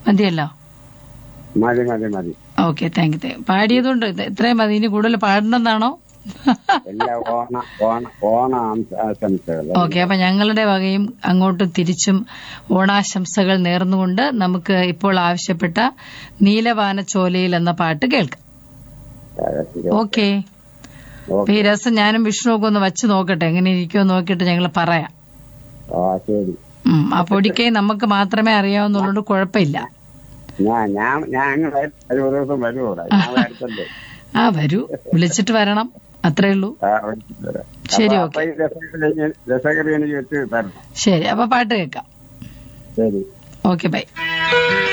മതിയല്ലോ മതി മതി മതി ഓക്കെ താങ്ക് യു പാടിയതുകൊണ്ട് ഇത് ഇത്രയും മതി ഇനി കൂടുതൽ പാടണമെന്നാണോ എല്ലാ ഓണ ഓണ ഓണ ആംസ- ആശംസകൾ ഓക്കെ അപ്പൊ ഞങ്ങളുടെ വകയും അങ്ങോട്ടും തിരിച്ചും ഓണാശംസകൾ നേർന്നുകൊണ്ട് നമുക്ക് ഇപ്പോൾ ആവശ്യപ്പെട്ട നീലവാനച്ചോലയിൽ എന്ന പാട്ട് കേൾക്കാം ഓക്കെ അപ്പൊ ഈ രസം ഞാനും വിഷ്ണുവൊക്കെ ഒന്ന് വച്ച് നോക്കട്ടെ എങ്ങനെ ഇരിക്കുമോ നോക്കിയിട്ട് ഞങ്ങൾ പറയാം ആ ശരി ഉം, ആ പൊടിക്കൈ നമുക്ക് മാത്രമേ അറിയാവുന്നുള്ളതുകൊണ്ട് കുഴപ്പമില്ല ഞാൻ ഞാൻ ഞാൻ അങ്ങ് വരും. ഒരു ദിവസം വരും ഇവിടെ ഞാൻ വരത്തല്ലേ ആ വരൂ വിളിച്ചിട്ട് വരണം അത്രേ ഉള്ളൂ ആ, വിളിച്ചിട്ട് വരാം. ശരി, അപ്പൊ- അപ്പൊ ഈ രസകരി എനിക്ക് രസകരി എനിക്ക് വെച്ച് തരണം ശരി അപ്പൊ പാട്ട് കേൾക്കാം ശരി ഓക്കെ ബൈ